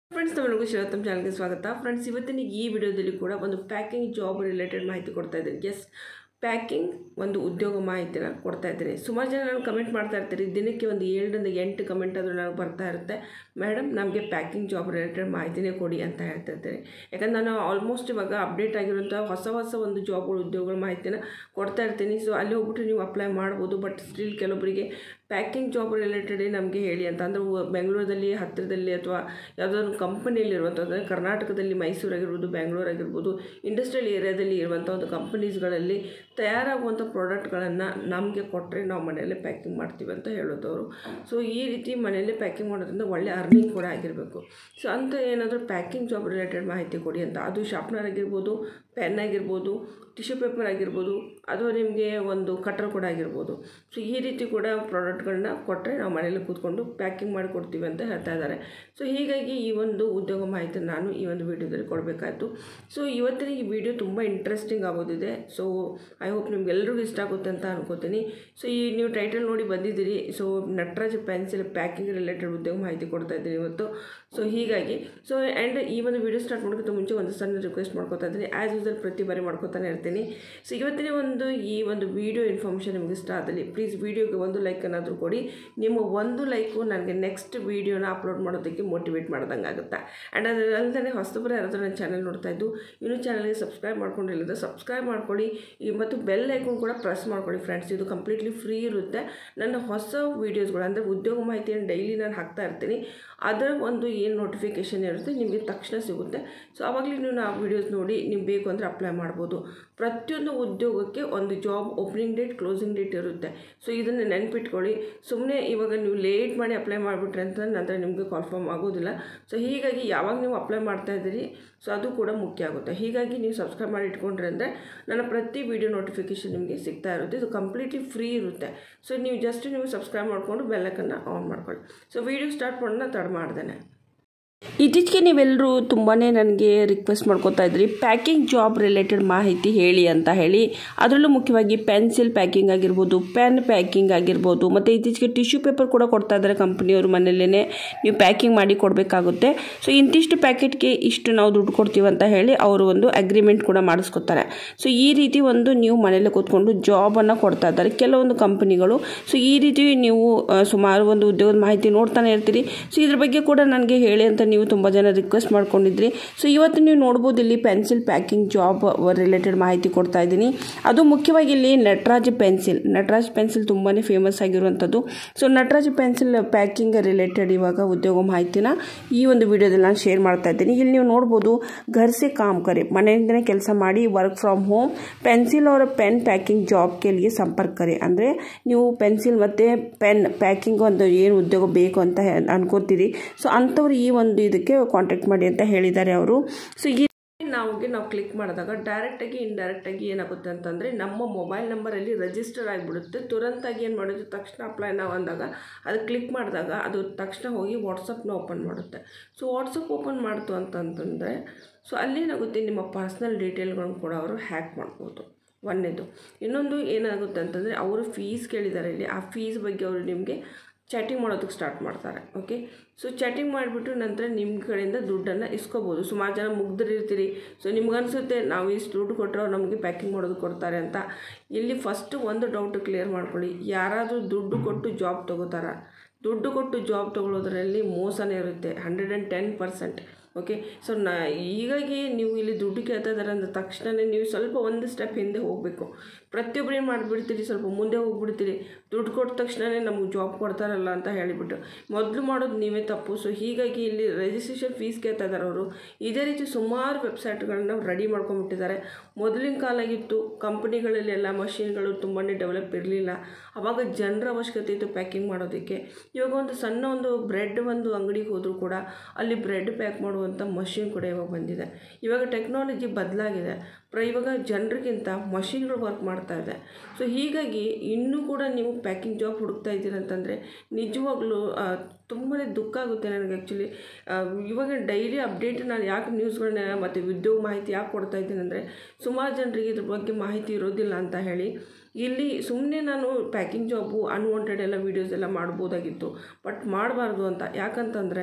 friends ತಮ್ಮನಿಗೂ ಶಿವತ್ತಮ್ ಚಾನಲ್ಗೆ ಸ್ವಾಗತ friends ಇವತ್ತಿನ ಈ ವಿಡಿಯೋದಲ್ಲಿ ಕೂಡ ಒಂದು ಪ್ಯಾಕಿಂಗ್ ಜಾಬ್ ರಿಲೇಟೆಡ್ ಮಾಹಿತಿ ಕೊಡ್ತಾ ಇದ್ದೀನಿ ಎಸ್ ಪ್ಯಾಕಿಂಗ್ ಒಂದು ಉದ್ಯೋಗ ಮಾಹಿತಿನ ಕೊಡ್ತಾ ಇದ್ದೀನಿ ಸುಮಾರು ಜನ ನಾನು ಕಮೆಂಟ್ ಮಾಡ್ತಾ ಇರ್ತೀರಿ ದಿನಕ್ಕೆ ಒಂದು ಏಳರಿಂದ ಎಂಟು ಕಮೆಂಟ್ ಆದರೂ ನನಗೆ ಬರ್ತಾ ಇರುತ್ತೆ ಮೇಡಮ್ ನಮಗೆ ಪ್ಯಾಕಿಂಗ್ ಜಾಬ್ ರಿಲೇಟೆಡ್ ಮಾಹಿತಿನೇ ಕೊಡಿ ಅಂತ ಹೇಳ್ತಾ ಇರ್ತೀನಿ ಯಾಕಂದ್ರೆ ನಾನು ಆಲ್ಮೋಸ್ಟ್ ಇವಾಗ ಅಪ್ಡೇಟ್ ಆಗಿರುವಂಥ ಹೊಸ ಹೊಸ ಒಂದು ಜಾಬ್ಗಳು ಉದ್ಯೋಗಗಳ ಮಾಹಿತಿನ ಕೊಡ್ತಾ ಇರ್ತೀನಿ ಸೊ ಅಲ್ಲಿ ಹೋಗ್ಬಿಟ್ಟು ನೀವು ಅಪ್ಲೈ ಮಾಡ್ಬೋದು ಬಟ್ ಸ್ಟಿಲ್ ಕೆಲವೊಬ್ಬರಿಗೆ ಪ್ಯಾಕಿಂಗ್ ಜಾಬ್ ರಿಲೇಟೆಡ್ ನಮಗೆ ಹೇಳಿ ಅಂತ ಅಂದರೆ ಬೆಂಗಳೂರಲ್ಲಿ ಹತ್ತಿರದಲ್ಲಿ ಅಥವಾ ಯಾವುದೋ ಒಂದು ಕಂಪನಿಯಲ್ಲಿರುವಂಥ ಅಂದರೆ ಕರ್ನಾಟಕದಲ್ಲಿ ಮೈಸೂರು ಆಗಿರ್ಬೋದು ಬೆಂಗಳೂರು ಆಗಿರ್ಬೋದು ಇಂಡಸ್ಟ್ರಿಯಲ್ ಏರಿಯಾದಲ್ಲಿ ಇರುವಂಥ ಒಂದು ಕಂಪನೀಸ್ಗಳಲ್ಲಿ ತಯಾರಾಗುವಂಥ ಪ್ರಾಡಕ್ಟ್ಗಳನ್ನು ನಮಗೆ ಕೊಟ್ಟರೆ ನಾವು ಮನೆಯಲ್ಲೇ ಪ್ಯಾಕಿಂಗ್ ಮಾಡ್ತೀವಿ ಅಂತ ಹೇಳೋದವರು ಸೊ ಈ ರೀತಿ ಮನೆಯಲ್ಲೇ ಪ್ಯಾಕಿಂಗ್ ಮಾಡೋದ್ರಿಂದ ಒಳ್ಳೆ ಅರ್ನಿಂಗ್ ಕೂಡ ಆಗಿರಬೇಕು ಸೊ ಅಂತ ಏನಾದರೂ ಪ್ಯಾಕಿಂಗ್ ಜಾಬ್ ರಿಲೇಟೆಡ್ ಮಾಹಿತಿ ಕೊಡಿ ಅಂತ ಅದು ಶಾರ್ಪ್ನರ್ ಆಗಿರ್ಬೋದು ಪೆನ್ ಆಗಿರ್ಬೋದು ಟಿಶ್ಯೂ ಪೇಪರ್ ಆಗಿರ್ಬೋದು ಅಥವಾ ನಿಮಗೆ ಒಂದು ಕಟ್ರ್ ಕೂಡ ಆಗಿರ್ಬೋದು ಸೊ ಈ ರೀತಿ ಕೂಡ ಪ್ರಾಡಕ್ಟ್ಗಳನ್ನ ಕೊಟ್ಟರೆ ನಾವು ಮನೇಲಿ ಕೂತ್ಕೊಂಡು ಪ್ಯಾಕಿಂಗ್ ಮಾಡಿ ಕೊಡ್ತೀವಿ ಅಂತ ಹೇಳ್ತಾ ಇದ್ದಾರೆ ಸೊ ಹೀಗಾಗಿ ಈ ಒಂದು ಉದ್ಯೋಗ ಮಾಹಿತಿ ನಾನು ಈ ಒಂದು ವಿಡಿಯೋದಲ್ಲಿ ಕೊಡಬೇಕಾಯಿತು ಸೊ ಇವತ್ತಿನ ಈ ವಿಡಿಯೋ ತುಂಬ ಇಂಟ್ರೆಸ್ಟಿಂಗ್ ಆಗೋದಿದೆ ಸೊ ಐ ಹೋಪ್ ನಿಮ್ಗೆಲ್ರಿಗೂ ಇಷ್ಟ ಆಗುತ್ತೆ ಅಂತ ಅನ್ಕೋತೀನಿ ಸೊ ಈ ನೀವು ಟೈಟಲ್ ನೋಡಿ ಬಂದಿದ್ದೀರಿ so Nataraj pencil packing related ಉದ್ಯೋಗ ಮಾಹಿತಿ ಕೊಡ್ತಾ ಇದ್ದೀನಿ ಇವತ್ತು ಸೊ ಹೀಗಾಗಿ ಸೊ ಆ್ಯಂಡ್ ಈ ಒಂದು ವಿಡಿಯೋ ಸ್ಟಾರ್ಟ್ ಮಾಡೋಕ್ಕಿಂತ ಮುಂಚೆ ಒಂದು ಸಣ್ಣ ರಿಕ್ವೆಸ್ಟ್ ಮಾಡ್ಕೊತಾ ಇದ್ದೀನಿ ಆ್ಯಸ್ ಯೂಸಲ್ ಪ್ರತಿ ಬಾರಿ ಮಾಡ್ಕೊತಾನೆ ಇರ್ತೀನಿ ಸೊ ಇವತ್ತಿನ ಒಂದು ಈ ಒಂದು ವಿಡಿಯೋ ಇನ್ಫಾರ್ಮೇಷನ್ ನಿಮಗೆ ಇಷ್ಟ ಆದಲ್ಲಿ ಪ್ಲೀಸ್ ವಿಡಿಯೋಗೆ ಒಂದು ಲೈಕ್ ಏನಾದರೂ ಕೊಡಿ ನಿಮ್ಮ ಒಂದು ಲೈಕು ನನಗೆ ನೆಕ್ಸ್ಟ್ ವೀಡಿಯೋನ ಅಪ್ಲೋಡ್ ಮಾಡೋದಕ್ಕೆ ಮೋಟಿವೇಟ್ ಮಾಡ್ದಂಗೆ ಆಗುತ್ತೆ ಆ್ಯಂಡ್ ಅದಲ್ಲದೆ ಹೊಸಬರು ಯಾರಾದರೂ ನನ್ನ ಚಾನಲ್ ನೋಡ್ತಾ ಇದ್ದು ಇನ್ನೂ ಚಾನಲ್ಗೆ ಸಬ್ಸ್ಕ್ರೈಬ್ ಮಾಡ್ಕೊಂಡಿಲ್ಲ ಸಬ್ಸ್ಕ್ರೈಬ್ ಮಾಡ್ಕೊಳ್ಳಿ ಈ ಮತ್ತು ಬೆಲ್ ಐಕನ್ ಕೂಡ ಪ್ರೆಸ್ ಮಾಡ್ಕೊಳ್ಳಿ ಫ್ರೆಂಡ್ಸ್ ಇದು ಕಂಪ್ಲೀಟ್ಲಿ ಫ್ರೀ ಇರುತ್ತೆ ನನ್ನ ಹೊಸ ವೀಡಿಯೋಸ್ಗಳು ಅಂದರೆ ಉದ್ಯೋಗ ಮಾಹಿತಿಯನ್ನು ಡೈಲಿ ನಾನು ಹಾಕ್ತಾ ಇರ್ತೀನಿ ಅದರ ಒಂದು ಏನು ನೋಟಿಫಿಕೇಷನ್ ಇರುತ್ತೆ ನಿಮಗೆ ತಕ್ಷಣ ಸಿಗುತ್ತೆ ಸೊ ಆವಾಗಲೇ ನೀವು ನಾವು ವೀಡಿಯೋಸ್ ನೋಡಿ ನಿಮ್ಗೆ ಬೇಕು ಅಂದರೆ ಅಪ್ಲೈ ಮಾಡ್ಬೋದು ಪ್ರತಿಯೊಂದು ಉದ್ಯೋಗಕ್ಕೆ ಒಂದು job opening date closing date ಇರುತ್ತೆ ಸೊ ಇದನ್ನು ನೆನ್ಪಿಟ್ಕೊಳ್ಳಿ ಸುಮ್ಮನೆ ಇವಾಗ ನೀವು ಲೇಟ್ ಮಾಡಿ ಅಪ್ಲೈ ಮಾಡಿಬಿಟ್ರೆ ಅಂತ ನಂತರ ನಿಮಗೆ ಕಾನ್ಫರ್ಮ್ ಆಗೋದಿಲ್ಲ ಸೊ ಹೀಗಾಗಿ ಯಾವಾಗ ನೀವು ಅಪ್ಲೈ ಮಾಡ್ತಾ ಇದ್ದೀರಿ ಸೊ ಅದು ಕೂಡ ಮುಖ್ಯ ಆಗುತ್ತೆ ಹೀಗಾಗಿ ನೀವು ಸಬ್ಸ್ಕ್ರೈಬ್ ಮಾಡಿ ಇಟ್ಕೊಂಡ್ರೆ ಅಂದರೆ ನನ್ನ ಪ್ರತಿ ವಿಡಿಯೋ ನೋಟಿಫಿಕೇಷನ್ ನಿಮಗೆ ಸಿಗ್ತಾ ಇರುತ್ತೆ ಇದು ಕಂಪ್ಲೀಟ್ಲಿ ಫ್ರೀ ಇರುತ್ತೆ ಸೊ ನೀವು ಜಸ್ಟ್ ನೀವು ಸಬ್ಸ್ಕ್ರೈಬ್ ಮಾಡಿಕೊಂಡು ಬೆಲ್ಲಕ್ಕನ್ನು ಆನ್ ಮಾಡ್ಕೊಳ್ಳಿ ಸೊ ವಿಡಿಯೋ ಸ್ಟಾರ್ಟ್ ಮಾಡೋಣ ತಡ ಮಾಡ್ದೇನೆ ಇತ್ತೀಚೆಗೆ ನೀವೆಲ್ಲರೂ ತುಂಬಾ ನನಗೆ ರಿಕ್ವೆಸ್ಟ್ ಮಾಡ್ಕೋತಾ ಇದ್ರಿ ಪ್ಯಾಕಿಂಗ್ ಜಾಬ್ ರಿಲೇಟೆಡ್ ಮಾಹಿತಿ ಹೇಳಿ ಅಂತ ಹೇಳಿ ಅದರಲ್ಲೂ ಮುಖ್ಯವಾಗಿ ಪೆನ್ಸಿಲ್ ಪ್ಯಾಕಿಂಗ್ ಆಗಿರ್ಬೋದು ಪೆನ್ ಪ್ಯಾಕಿಂಗ್ ಆಗಿರ್ಬೋದು ಮತ್ತು ಇತ್ತೀಚೆಗೆ ಟಿಶ್ಯೂ ಪೇಪರ್ ಕೂಡ ಕೊಡ್ತಾ ಇದ್ದಾರೆ ಕಂಪ್ನಿಯವರು ಮನೆಯಲ್ಲೇ ನೀವು ಪ್ಯಾಕಿಂಗ್ ಮಾಡಿ ಕೊಡಬೇಕಾಗುತ್ತೆ ಸೊ ಇಂತಿಷ್ಟು ಪ್ಯಾಕೆಟ್ಗೆ ಇಷ್ಟು ನಾವು ದುಡ್ಡು ಕೊಡ್ತೀವಿ ಅಂತ ಹೇಳಿ ಅವರು ಒಂದು ಅಗ್ರಿಮೆಂಟ್ ಕೂಡ ಮಾಡಿಸ್ಕೊತಾರೆ ಸೊ ಈ ರೀತಿ ಒಂದು ನೀವು ಮನೆಯಲ್ಲೇ ಕೂತ್ಕೊಂಡು ಜಾಬನ್ನು ಕೊಡ್ತಾ ಇದ್ದಾರೆ ಕೆಲವೊಂದು ಕಂಪನಿಗಳು ಸೊ ಈ ರೀತಿ ನೀವು ಸುಮಾರು ಒಂದು ಉದ್ಯೋಗದ ಮಾಹಿತಿ ನೋಡ್ತಾನೆ ಇರ್ತೀರಿ ಸೊ ಇದ್ರ ಬಗ್ಗೆ ಕೂಡ ನನಗೆ ಹೇಳಿ ಅಂತ ನೀವು ತುಂಬ ಜನ ರಿಕ್ವೆಸ್ಟ್ ಮಾಡ್ಕೊಂಡಿದ್ರಿ ಸೊ ಇವತ್ತು ನೀವು ನೋಡ್ಬೋದು ಇಲ್ಲಿ ಪೆನ್ಸಿಲ್ ಪ್ಯಾಕಿಂಗ್ ಜಾಬ್ ರಿಲೇಟೆಡ್ ಮಾಹಿತಿ ಕೊಡ್ತಾ ಇದ್ದೀನಿ ಅದು ಮುಖ್ಯವಾಗಿ ಇಲ್ಲಿ ನಟರಾಜ್ ಪೆನ್ಸಿಲ್ ನಟರಾಜ್ ಪೆನ್ಸಿಲ್ ತುಂಬಾ ಫೇಮಸ್ ಆಗಿರುವಂಥದ್ದು so Nataraj pencil packing related ಇವಾಗ ಉದ್ಯೋಗ ಮಾಹಿತಿನ ಈ ಒಂದು ವಿಡಿಯೋದಲ್ಲಿ ನಾನು ಶೇರ್ ಮಾಡ್ತಾ ಇದ್ದೀನಿ ಇಲ್ಲಿ ನೀವು ನೋಡ್ಬೋದು ಘರ್ಸೆ ಕಾಮ್ ಕರೆ ಮನೆಯಿಂದನೇ ಕೆಲಸ ಮಾಡಿ ವರ್ಕ್ ಫ್ರಮ್ ಹೋಮ್ ಪೆನ್ಸಿಲ್ ಅವರ ಪೆನ್ ಪ್ಯಾಕಿಂಗ್ ಜಾಬ್ ಕೇಳಿಗೆ ಸಂಪರ್ಕ ಕರೆ ಅಂದರೆ ನೀವು ಪೆನ್ಸಿಲ್ ಮತ್ತು ಪೆನ್ ಪ್ಯಾಕಿಂಗ್ ಒಂದು ಏನು ಉದ್ಯೋಗ ಬೇಕು ಅಂತ ಅನ್ಕೋತೀರಿ ಸೊ ಅಂಥವ್ರು ಈ ಒಂದು ಇದಕ್ಕೆ ಕಾಂಟ್ಯಾಕ್ಟ್ ಮಾಡಿ ಅಂತ ಹೇಳಿದ್ದಾರೆ ಅವರು ಸೊ ಈ ನಾವಿಗೆ ನಾವು ಕ್ಲಿಕ್ ಮಾಡಿದಾಗ ಡೈರೆಕ್ಟಾಗಿ ಇಂಡೈರೆಕ್ಟಾಗಿ ಏನಾಗುತ್ತೆ ಅಂತಂದರೆ ನಮ್ಮ ಮೊಬೈಲ್ ನಂಬರಲ್ಲಿ ರಿಜಿಸ್ಟರ್ ಆಗಿಬಿಡುತ್ತೆ ತುರಂತಾಗಿ ಏನು ಮಾಡೋದು ತಕ್ಷಣ ಅಪ್ಲೈ ನಾವು ಅಂದಾಗ ಅದು ಕ್ಲಿಕ್ ಮಾಡಿದಾಗ ಅದು ತಕ್ಷಣ ಹೋಗಿ ವಾಟ್ಸಪ್ನ ಓಪನ್ ಮಾಡುತ್ತೆ ಸೊ ವಾಟ್ಸಪ್ ಓಪನ್ ಮಾಡ್ತು ಅಂತಂತಂದರೆ ಸೊ ಅಲ್ಲೇನಾಗುತ್ತೆ ನಿಮ್ಮ ಪರ್ಸ್ನಲ್ ಡೀಟೇಲ್ಗಳನ್ನು ಕೂಡ ಅವರು ಹ್ಯಾಕ್ ಮಾಡ್ಬೋದು ಒಂದನೇದು ಇನ್ನೊಂದು ಏನಾಗುತ್ತೆ ಅಂತಂದರೆ ಅವರು ಫೀಸ್ ಕೇಳಿದ್ದಾರೆ ಇಲ್ಲಿ ಆ ಫೀಸ್ ಬಗ್ಗೆ ಅವರು ನಿಮಗೆ ಚಾಟಿಂಗ್ ಮಾಡೋದಕ್ಕೆ ಸ್ಟಾರ್ಟ್ ಮಾಡ್ತಾರೆ ಓಕೆ ಸೊ ಚಾಟಿಂಗ್ ಮಾಡಿಬಿಟ್ಟು ನಂತರ ನಿಮ್ಮ ಕಡೆಯಿಂದ ದುಡ್ಡನ್ನು ಇಸ್ಕೋಬೋದು ಸುಮಾರು ಜನ ಮುಗ್ದಿರ್ತೀರಿ ಸೊ ನಿಮ್ಗನ್ಸುತ್ತೆ ನಾವು ಇಷ್ಟು ದುಡ್ಡು ಕೊಟ್ಟರೆ ನಮಗೆ ಪ್ಯಾಕಿಂಗ್ ಮಾಡೋದು ಕೊಡ್ತಾರೆ ಅಂತ ಇಲ್ಲಿ ಫಸ್ಟು ಒಂದು ಡೌಟ್ ಕ್ಲಿಯರ್ ಮಾಡ್ಕೊಳ್ಳಿ ಯಾರಾದರೂ ದುಡ್ಡು ಕೊಟ್ಟು ಜಾಬ್ ತೊಗೋತಾರ ದುಡ್ಡು ಕೊಟ್ಟು ಜಾಬ್ ತೊಗೊಳೋದ್ರಲ್ಲಿ ಮೋಸನೇ ಇರುತ್ತೆ hundred and ten percent okay so ನಾ ಹೀಗಾಗಿ ನೀವು ಇಲ್ಲಿ ದುಡ್ಡು ಕೇಳ್ತಾ ಇದ್ದಾರೆ ಅಂದ ತಕ್ಷಣವೇ ನೀವು ಸ್ವಲ್ಪ ಒಂದು ಸ್ಟೆಪ್ ಹಿಂದೆ ಹೋಗಬೇಕು ಪ್ರತಿಯೊಬ್ಬರು ಏನು ಮಾಡಿಬಿಡ್ತೀರಿ ಸ್ವಲ್ಪ ಮುಂದೆ ಹೋಗ್ಬಿಡ್ತೀರಿ ದುಡ್ಡು ಕೊಟ್ಟ ತಕ್ಷಣವೇ ನಮಗೆ ಜಾಬ್ ಕೊಡ್ತಾರಲ್ಲ ಅಂತ ಹೇಳಿಬಿಟ್ಟು ಮೊದಲು ಮಾಡೋದು ನೀವೇ ತಪ್ಪು ಸೊ ಹೀಗಾಗಿ ಇಲ್ಲಿ ರಿಜಿಸ್ಟ್ರೇಷನ್ ಫೀಸ್ ಕೇಳ್ತಾ ಇದ್ದಾರೆ ಅವರು ಇದೇ ರೀತಿ ಸುಮಾರು ವೆಬ್ಸೈಟ್ಗಳನ್ನ ರೆಡಿ ಮಾಡ್ಕೊಂಡ್ಬಿಟ್ಟಿದ್ದಾರೆ ಮೊದಲಿನ ಕಾಲ ಆಗಿತ್ತು ಕಂಪ್ನಿಗಳಲ್ಲಿ ಎಲ್ಲ ಮಷಿನ್ಗಳು ತುಂಬಾ ಡೆವಲಪ್ ಇರಲಿಲ್ಲ ಆವಾಗ ಜನರ ಅವಶ್ಯಕತೆ ಇತ್ತು ಪ್ಯಾಕಿಂಗ್ ಮಾಡೋದಕ್ಕೆ ಇವಾಗ ಒಂದು ಸಣ್ಣ ಒಂದು ಬ್ರೆಡ್ ಒಂದು ಅಂಗಡಿಗೆ ಹೋದರೂ ಕೂಡ ಅಲ್ಲಿ ಬ್ರೆಡ್ ಪ್ಯಾಕ್ ಮಾಡುವಂಥ ಮಷಿನ್ ಕೂಡ ಇವಾಗ ಬಂದಿದೆ ಇವಾಗ ಟೆಕ್ನಾಲಜಿ ಬದಲಾಗಿದೆ ಪ್ರ ಇವಾಗ ಜನರಿಗಿಂತ ಮಷಿನ್ಗಳು ವರ್ಕ್ ಮಾಡ್ತಾ ಇದೆ ಸೊ ಹೀಗಾಗಿ ಇನ್ನೂ ಕೂಡ ನೀವು ಪ್ಯಾಕಿಂಗ್ ಜಾಬ್ ಹುಡುಕ್ತಾ ಇದ್ದೀರಂತಂದರೆ ನಿಜವಾಗ್ಲೂ ತುಂಬಾ ದುಃಖ ಆಗುತ್ತೆ ನನಗೆ ಆ್ಯಕ್ಚುಲಿ ಇವಾಗ ಡೈಲಿ ಅಪ್ಡೇಟ್ ನಾನು ಯಾಕೆ ನ್ಯೂಸ್ಗಳನ್ನ ಮತ್ತು ಉದ್ಯೋಗ ಮಾಹಿತಿ ಯಾಕೆ ಕೊಡ್ತಾ ಇದ್ದೀನಿ ಅಂದರೆ ಸುಮಾರು ಜನರಿಗೆ ಇದ್ರ ಬಗ್ಗೆ ಮಾಹಿತಿ ಇರೋದಿಲ್ಲ ಅಂತ ಹೇಳಿ ಇಲ್ಲಿ ಸುಮ್ಮನೆ ನಾನು ಪ್ಯಾಕಿಂಗ್ ಜಾಬು ಅನ್ವಾಂಟೆಡ್ ಎಲ್ಲ ವೀಡಿಯೋಸ್ ಎಲ್ಲ ಮಾಡ್ಬೋದಾಗಿತ್ತು ಬಟ್ ಮಾಡಬಾರ್ದು ಅಂತ ಯಾಕಂತಂದರೆ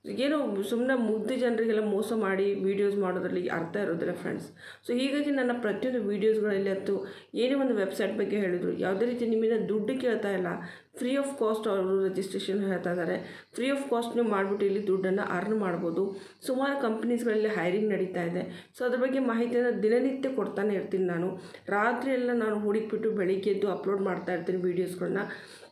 ಏನೋ ಸುಮ್ಮನೆ ಮುಗ್ಧ ಜನರಿಗೆಲ್ಲ ಮೋಸ ಮಾಡಿ ವೀಡಿಯೋಸ್ ಮಾಡೋದ್ರಲ್ಲಿ ಅರ್ಥ ಇರೋದಿಲ್ಲ ಫ್ರೆಂಡ್ಸ್ ಸೊ ಹೀಗಾಗಿ ನನ್ನ ಪ್ರತಿಯೊಂದು ವೀಡಿಯೋಸ್ಗಳಲ್ಲಿ ಅಂತೂ ಏನೇ ಒಂದು ವೆಬ್ಸೈಟ್ ಬಗ್ಗೆ ಹೇಳಿದ್ರು ಯಾವುದೇ ರೀತಿ ನಿಮ್ಮಿಂದ ದುಡ್ಡು ಕೇಳ್ತಾ ಇಲ್ಲ ಫ್ರೀ ಆಫ್ ಕಾಸ್ಟ್ ಅವರು ರಿಜಿಸ್ಟ್ರೇಷನ್ ಹೇಳ್ತಾ ಇದ್ದಾರೆ ಫ್ರೀ ಆಫ್ ಕಾಸ್ಟ್ ನೀವು ಮಾಡಿಬಿಟ್ಟು ಇಲ್ಲಿ ದುಡ್ಡನ್ನು ಅರ್ನ್ ಮಾಡ್ಬೋದು ಸುಮಾರು ಕಂಪ್ನೀಸ್ಗಳಲ್ಲಿ ಹೈರಿಂಗ್ ನಡೀತಾ ಇದೆ ಸೊ ಅದ್ರ ಬಗ್ಗೆ ಮಾಹಿತಿಯನ್ನು ದಿನನಿತ್ಯ ಕೊಡ್ತಾನೆ ಇರ್ತೀನಿ ನಾನು ರಾತ್ರಿ ಎಲ್ಲ ನಾನು ಹುಡುಕ್ಬಿಟ್ಟು ಬೆಳಿಗ್ಗೆ ಎದ್ದು ಅಪ್ಲೋಡ್ ಮಾಡ್ತಾ ಇರ್ತೀನಿ ವೀಡಿಯೋಸ್ಗಳನ್ನ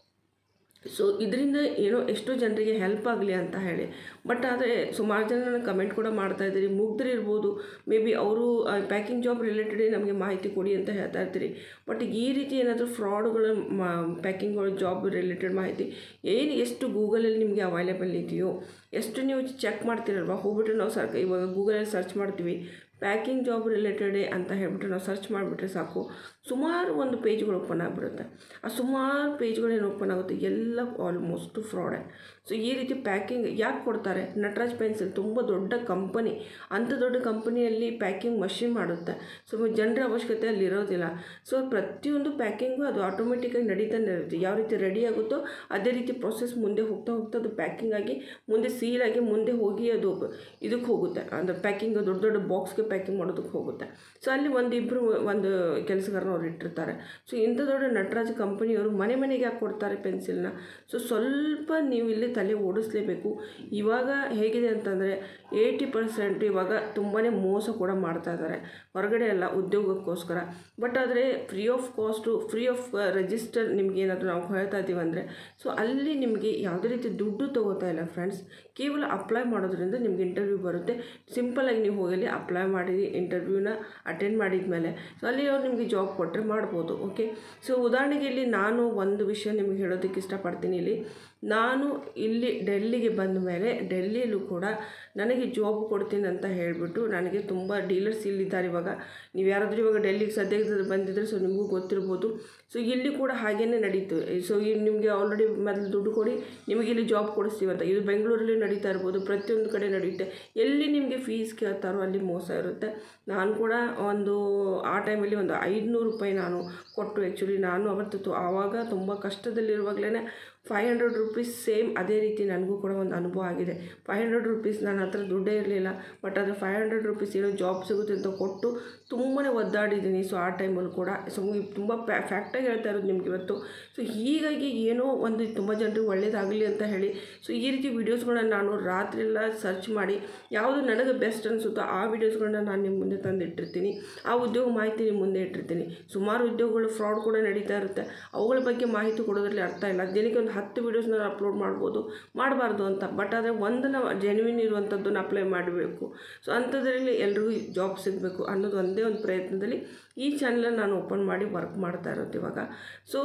ಸೊ ಇದರಿಂದ ಏನೋ ಎಷ್ಟೋ ಜನರಿಗೆ ಹೆಲ್ಪ್ ಆಗಲಿ ಅಂತ ಹೇಳಿ ಬಟ್ ಆದರೆ ಸುಮಾರು ಜನ ನನಗೆ ಕಮೆಂಟ್ ಕೂಡ ಮಾಡ್ತಾ ಇದ್ದೀರಿ ಮುಗ್ಧರು ಇರ್ಬೋದು ಮೇ ಬಿ ಅವರು ಪ್ಯಾಕಿಂಗ್ ಜಾಬ್ ರಿಲೇಟೆಡ್ ನಮಗೆ ಮಾಹಿತಿ ಕೊಡಿ ಅಂತ ಹೇಳ್ತಾ ಇರ್ತೀರಿ ಬಟ್ ಈ ರೀತಿ ಏನಾದರೂ ಫ್ರಾಡ್ಗಳು ಪ್ಯಾಕಿಂಗ್ಗಳು ಜಾಬ್ ರಿಲೇಟೆಡ್ ಮಾಹಿತಿ ಏನು ಎಷ್ಟು ಗೂಗಲಲ್ಲಿ ನಿಮಗೆ ಅವೈಲೇಬಲ್ ಇದೆಯೋ ಎಷ್ಟು ನೀವು ಚೆಕ್ ಮಾಡ್ತೀರಲ್ವ ಹೋಗ್ಬಿಟ್ಟು ನಾವು ಸರ್ ಇವಾಗ ಗೂಗಲಲ್ಲಿ ಸರ್ಚ್ ಮಾಡ್ತೀವಿ ಪ್ಯಾಕಿಂಗ್ ಜಾಬ್ ರಿಲೇಟೆಡೇ ಅಂತ ಹೇಳ್ಬಿಟ್ಟು ನಾವು ಸರ್ಚ್ ಮಾಡಿಬಿಟ್ರೆ ಸಾಕು ಸುಮಾರು ಒಂದು ಪೇಜ್ಗಳು ಓಪನ್ ಆಗಿಬಿಡುತ್ತೆ ಆ ಸುಮಾರು ಪೇಜ್ಗಳೇನು ಓಪನ್ ಆಗುತ್ತೆ ಎಲ್ಲ ಆಲ್ಮೋಸ್ಟ್ ಫ್ರಾಡೆ ಸೊ ಈ ರೀತಿ ಪ್ಯಾಕಿಂಗ್ ಯಾಕೆ ಕೊಡ್ತಾರೆ ನಟರಾಜ್ ಪೆನ್ಸಿಲ್ ತುಂಬ ದೊಡ್ಡ ಕಂಪನಿ ಅಂಥ ದೊಡ್ಡ ಕಂಪನಿಯಲ್ಲಿ ಪ್ಯಾಕಿಂಗ್ ಮಷಿನ್ ಮಾಡುತ್ತೆ ಸೊ ಜನರ ಅವಶ್ಯಕತೆ ಅಲ್ಲಿ ಇರೋದಿಲ್ಲ ಸೊ ಪ್ರತಿಯೊಂದು ಪ್ಯಾಕಿಂಗು ಅದು ಆಟೋಮೆಟಿಕ್ಕಾಗಿ ನಡೀತಾನೆ ಇರುತ್ತೆ ಯಾವ ರೀತಿ ರೆಡಿ ಆಗುತ್ತೋ ಅದೇ ರೀತಿ ಪ್ರೊಸೆಸ್ ಮುಂದೆ ಹೋಗ್ತಾ ಹೋಗ್ತಾ ಅದು ಪ್ಯಾಕಿಂಗ್ ಆಗಿ ಮುಂದೆ ಸೀಲ್ ಆಗಿ ಮುಂದೆ ಹೋಗಿ ಅದು ಇದಕ್ಕೆ ಹೋಗುತ್ತೆ ಅಂದರೆ ಪ್ಯಾಕಿಂಗ್ ದೊಡ್ಡ ದೊಡ್ಡ ಬಾಕ್ಸ್ಗೆ ಪ್ಯಾಕಿಂಗ್ ಮಾಡೋದಕ್ಕೆ ಹೋಗುತ್ತೆ ಸೊ ಅಲ್ಲಿ ಒಂದಿಬ್ಬರು ಒಂದು ಕೆಲಸಗಾರನ ಅವ್ರು ಇಟ್ಟಿರ್ತಾರೆ ಸೊ ಇಂಥ ದೊಡ್ಡ ನಟರಾಜ್ ಕಂಪನಿಯವರು ಮನೆ ಮನೆಗೆ ಯಾಕೆ ಕೊಡ್ತಾರೆ ಪೆನ್ಸಿಲ್ನ ಸೊ ಸ್ವಲ್ಪ ನೀವು ಇಲ್ಲಿ ತಲೆ ಓಡಿಸ್ಲೇಬೇಕು ಇವಾಗ ಹೇಗಿದೆ ಅಂತಂದರೆ ಏಯ್ಟಿ ಪರ್ಸೆಂಟ್ ಇವಾಗ ತುಂಬಾ ಮೋಸ ಕೂಡ ಮಾಡ್ತಾ ಇದ್ದಾರೆ ಹೊರಗಡೆ ಎಲ್ಲ ಉದ್ಯೋಗಕ್ಕೋಸ್ಕರ ಬಟ್ ಆದರೆ free of cost free of register ನಿಮ್ಗೆ ಏನಾದರೂ ನಾವು ಹೇಳ್ತಾ ಇದ್ದೀವಿ ಅಂದರೆ ಸೊ ಅಲ್ಲಿ ನಿಮಗೆ ಯಾವುದೇ ರೀತಿ ದುಡ್ಡು ತೊಗೋತಾ ಇಲ್ಲ ಫ್ರೆಂಡ್ಸ್ ಕೇವಲ ಅಪ್ಲೈ ಮಾಡೋದ್ರಿಂದ ನಿಮ್ಗೆ ಇಂಟರ್ವ್ಯೂ ಬರುತ್ತೆ ಸಿಂಪಲಾಗಿ ನೀವು ಹೋಗಿ ಅಲ್ಲಿ ಅಪ್ಲೈ ಮಾಡಿ ಇಂಟರ್ವ್ಯೂನ ಅಟೆಂಡ್ ಮಾಡಿದ ಮೇಲೆ ಸೊ ಅಲ್ಲಿ ಅವ್ರು ನಿಮಗೆ ಜಾಬ್ ಕೊಟ್ಟರೆ ಮಾಡ್ಬೋದು ಓಕೆ ಸೊ ಉದಾಹರಣೆಗೆ ಇಲ್ಲಿ ನಾನು ಒಂದು ವಿಷಯ ನಿಮಗೆ ಹೇಳೋದಕ್ಕೆ ಇಷ್ಟಪಡ್ತೀನಿ ಇಲ್ಲಿ ನಾನು ಇಲ್ಲಿ ಡೆಲ್ಲಿಗೆ ಬಂದ ಮೇಲೆ ಡೆಲ್ಲಿಯಲ್ಲೂ ಕೂಡ ನನಗೆ ಜಾಬ್ ಕೊಡ್ತೀನಿ ಅಂತ ಹೇಳಿಬಿಟ್ಟು ನನಗೆ ತುಂಬ ಡೀಲರ್ಸ್ ಇಲ್ಲಿದ್ದಾರೆ ಇವಾಗ ನೀವು ಯಾರಾದರೂ ಇವಾಗ ಡೆಲ್ಲಿಗೆ ಸದ್ಯಕ್ಕೆ ಬಂದಿದ್ದರೆ ಸೊ ನಿಮಗೂ ಗೊತ್ತಿರ್ಬೋದು ಸೊ ಇಲ್ಲಿ ಕೂಡ ಹಾಗೇ ನಡೀತು ಸೊ ಇಲ್ಲಿ ನಿಮಗೆ ಆಲ್ರೆಡಿ ಮೊದಲು ದುಡ್ಡು ಕೊಡಿ ನಿಮಗೆ ಇಲ್ಲಿ ಜಾಬ್ ಕೊಡಿಸ್ತೀವಿ ಅಂತ ಇದು ಬೆಂಗಳೂರಲ್ಲಿ ನಡೀತಾ ಇರ್ಬೋದು ಪ್ರತಿಯೊಂದು ಕಡೆ ನಡೆಯುತ್ತೆ ಎಲ್ಲಿ ನಿಮಗೆ ಫೀಸ್ ಕೇಳ್ತಾರೋ ಅಲ್ಲಿ ಮೋಸ ಇರುತ್ತೆ ನಾನು ಕೂಡ ಒಂದು ಆ ಟೈಮಲ್ಲಿ ಒಂದು ಐದುನೂರು ರೂಪಾಯಿ ನಾನು ಕೊಟ್ಟು ಆ್ಯಕ್ಚುಲಿ ನಾನು ಅವತ್ತು ಆವಾಗ ತುಂಬ ಕಷ್ಟದಲ್ಲಿರುವಾಗಲೇ ಫೈವ್ ಹಂಡ್ರೆಡ್ ರುಪೀಸ್ ಸೇಮ್ ಅದೇ ರೀತಿ ನನಗೂ ಕೂಡ ಒಂದು ಅನುಭವ ಆಗಿದೆ ಫೈವ್ ಹಂಡ್ರೆಡ್ ರುಪೀಸ್ ನನ್ನ ಹತ್ರ ದುಡ್ಡೇ ಇರಲಿಲ್ಲ ಬಟ್ ಅದು ಫೈವ್ ಹಂಡ್ರೆಡ್ ರುಪೀಸ್ ಏನೋ ಜಾಬ್ ಸಿಗುತ್ತೆ ಅಂತ ಕೊಟ್ಟು ತುಂಬಾ ಒದ್ದಾಡಿದ್ದೀನಿ ಸೊ ಆ ಟೈಮಲ್ಲಿ ಕೂಡ ಸೊ ತುಂಬ ಫ್ಯಾಕ್ಟಾಗಿ ಹೇಳ್ತಾ ಇರೋದು ನಿಮ್ಗೆ ಇವತ್ತು ಸೊ ಹೀಗಾಗಿ ಏನೋ ಒಂದು ತುಂಬ ಜನರಿಗೆ ಒಳ್ಳೇದಾಗಲಿ ಅಂತ ಹೇಳಿ ಸೊ ಈ ರೀತಿ ವೀಡಿಯೋಸ್ಗಳನ್ನ ನಾನು ರಾತ್ರಿ ಎಲ್ಲ ಸರ್ಚ್ ಮಾಡಿ ಯಾವುದು ನನಗೆ ಬೆಸ್ಟ್ ಅನಿಸುತ್ತೋ ಆ ವೀಡಿಯೋಸ್ಗಳನ್ನ ನಾನು ನಿಮ್ಮ ಮುಂದೆ ತಂದು ಇಟ್ಟಿರ್ತೀನಿ ಆ ಉದ್ಯೋಗ ಮಾಹಿತಿ ನಿಮ್ಮ ಮುಂದೆ ಇಟ್ಟಿರ್ತೀನಿ ಸುಮಾರು ಉದ್ಯೋಗಗಳು ಫ್ರಾಡ್ ಕೂಡ ನಡೀತಾ ಇರುತ್ತೆ ಅವುಗಳ ಬಗ್ಗೆ ಮಾಹಿತಿ ಕೊಡೋದ್ರಲ್ಲಿ ಅರ್ಥ ಇಲ್ಲ ದಿನಕ್ಕೆ ಒಂದು ಹತ್ತು ವೀಡಿಯೋಸ್ನ ಅಪ್ಲೋಡ್ ಮಾಡ್ಬೋದು ಮಾಡಬಾರ್ದು ಅಂತ ಬಟ್ ಆದರೆ ಒಂದನ್ನು ಜೆನ್ವಿನ್ ಇರುವಂಥದ್ದನ್ನು ಅಪ್ಲೈ ಮಾಡಬೇಕು ಸೊ ಅಂಥದ್ರಲ್ಲಿ ಎಲ್ರಿಗೂ ಜಾಬ್ ಸಿಗಬೇಕು ಅನ್ನೋದು ಒಂದೇ ಒಂದು ಪ್ರಯತ್ನದಲ್ಲಿ ಈ ಚಾನಲನ್ನು ನಾನು ಓಪನ್ ಮಾಡಿ ವರ್ಕ್ ಮಾಡ್ತಾ ಇರೋದು ಇವಾಗ ಸೊ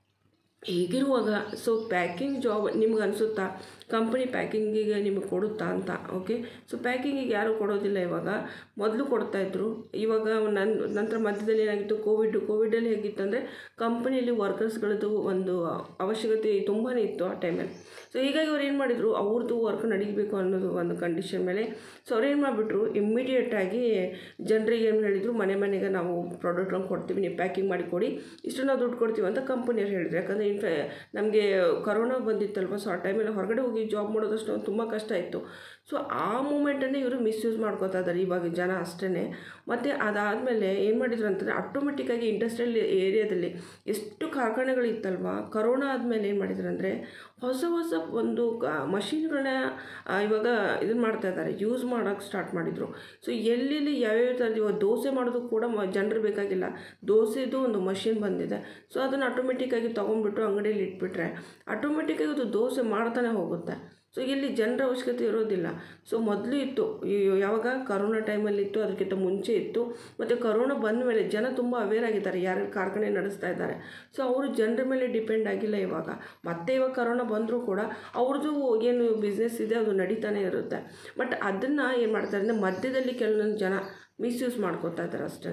ಹೀಗಿರುವಾಗ ಸೊ ಪ್ಯಾಕಿಂಗ್ ಜಾಬ್ ನಿಮ್ಗೆ ಅನಿಸುತ್ತಾ ಕಂಪ್ನಿ ಪ್ಯಾಕಿಂಗಿಗೆ ನಿಮಗೆ ಕೊಡುತ್ತಾ ಅಂತ ಓಕೆ ಸೊ ಪ್ಯಾಕಿಂಗಿಗೆ ಯಾರೂ ಕೊಡೋದಿಲ್ಲ ಇವಾಗ ಮೊದಲು ಕೊಡ್ತಾಯಿದ್ರು ಇವಾಗ ನನ್ನ ನಂತರ ಮಧ್ಯದಲ್ಲಿ ಏನಾಗಿತ್ತು ಕೋವಿಡ್ ಕೋವಿಡಲ್ಲಿ ಹೇಗಿತ್ತಂದರೆ ಕಂಪ್ನಿಯಲ್ಲಿ ವರ್ಕರ್ಸ್ಗಳದ್ದು ಒಂದು ಅವಶ್ಯಕತೆ ತುಂಬಾ ಇತ್ತು ಆ ಟೈಮಲ್ಲಿ ಸೊ ಹೀಗಾಗಿ ಅವ್ರು ಏನು ಮಾಡಿದರು ಅವ್ರದ್ದು ವರ್ಕ್ ನಡೀಬೇಕು ಅನ್ನೋದು ಒಂದು ಕಂಡೀಷನ್ ಮೇಲೆ ಸೊ ಅವ್ರು ಏನು ಮಾಡಿಬಿಟ್ರು ಇಮ್ಮಿಡಿಯೇಟಾಗಿ ಜನರಿಗೆ ಏನು ಹೇಳಿದರು ಮನೆ ಮನೆಗೆ ನಾವು ಪ್ರಾಡಕ್ಟ್ಗಳನ್ನು ಕೊಡ್ತೀವಿ ನೀವು ಪ್ಯಾಕಿಂಗ್ ಮಾಡಿ ಕೊಡಿ ಇಷ್ಟು ನಾವು ದುಡ್ಡು ಕೊಡ್ತೀವಿ ಅಂತ ಕಂಪನಿಯವ್ರು ಹೇಳಿದ್ರು ಯಾಕಂದರೆ ಇನ್ಫೆ ನಮಗೆ ಕರೋನಾ ಬಂದಿತ್ತಲ್ವ ಸೊ ಆ ಟೈಮಲ್ಲಿ ಹೊರಗಡೆ ಹೋಗಿ ಜಾಬ್ ಮಾಡೋದಷ್ಟು ತುಂಬ ಕಷ್ಟ ಇತ್ತು ಸೊ ಆ ಮೂಮೆಂಟನ್ನೇ ಇವರು ಮಿಸ್ಯೂಸ್ ಮಾಡ್ಕೋತಾ ಇದ್ದಾರೆ ಇವಾಗ ಜನ ಅಷ್ಟೇ ಮತ್ತು ಅದಾದಮೇಲೆ ಏನು ಮಾಡಿದ್ರು ಅಂತಂದರೆ ಆಟೋಮೆಟಿಕ್ಕಾಗಿ ಇಂಡಸ್ಟ್ರಿಯಲ್ ಏರಿಯಾದಲ್ಲಿ ಎಷ್ಟು ಕಾರ್ಖಾನೆಗಳಿತ್ತಲ್ವ ಕರೋನಾ ಆದಮೇಲೆ ಏನು ಮಾಡಿದ್ರು ಅಂದರೆ ಹೊಸ ಹೊಸ ಒಂದು ಕ ಮಷಿನ್ಗಳನ್ನ ಇವಾಗ ಇದನ್ನು ಮಾಡ್ತಾ ಇದ್ದಾರೆ ಯೂಸ್ ಮಾಡೋಕ್ಕೆ ಸ್ಟಾರ್ಟ್ ಮಾಡಿದರು ಸೊ ಎಲ್ಲೆಲ್ಲಿ ಯಾವ್ಯಾವ ಥರದ್ದು ಇವಾಗ ದೋಸೆ ಮಾಡೋದು ಕೂಡ ಮ ಜನರು ಬೇಕಾಗಿಲ್ಲ ದೋಸೆದು ಒಂದು ಮಷಿನ್ ಬಂದಿದೆ ಸೊ ಅದನ್ನು ಆಟೋಮೆಟಿಕ್ಕಾಗಿ ತೊಗೊಂಡ್ಬಿಟ್ಟು ಅಂಗಡಿಯಲ್ಲಿ ಇಟ್ಬಿಟ್ರೆ ಆಟೋಮೆಟಿಕ್ಕಾಗಿ ಅದು ದೋಸೆ ಮಾಡ್ತಾನೆ ಹೋಗುತ್ತೆ ಸೊ ಇಲ್ಲಿ ಜನರ ಅವಶ್ಯಕತೆ ಇರೋದಿಲ್ಲ ಸೊ ಮೊದಲು ಇತ್ತು ಈ ಯಾವಾಗ ಕರೋನಾ ಟೈಮಲ್ಲಿ ಇತ್ತು ಅದಕ್ಕಿಂತ ಮುಂಚೆ ಇತ್ತು ಮತ್ತು ಕರೋನಾ ಬಂದ ಮೇಲೆ ಜನ ತುಂಬ ಅವೇರ್ ಆಗಿದ್ದಾರೆ ಯಾರು ಕಾರ್ಖಾನೆ ನಡೆಸ್ತಾ ಇದ್ದಾರೆ ಸೊ ಅವರು ಜನರ ಮೇಲೆ ಡಿಪೆಂಡ್ ಆಗಿಲ್ಲ ಇವಾಗ ಮತ್ತೆ ಇವಾಗ ಕರೋನಾ ಬಂದರೂ ಕೂಡ ಅವ್ರದ್ದು ಏನು ಬಿಸ್ನೆಸ್ ಇದೆ ಅದು ನಡೀತಾನೆ ಇರುತ್ತೆ ಬಟ್ ಅದನ್ನು ಏನು ಮಾಡ್ತಾರೆ ಅಂದರೆ ಮಧ್ಯದಲ್ಲಿ ಕೆಲವೊಂದು ಜನ ಮಿಸ್ಯೂಸ್ ಮಾಡ್ಕೊತಾ ಇದ್ದಾರೆ ಅಷ್ಟೇ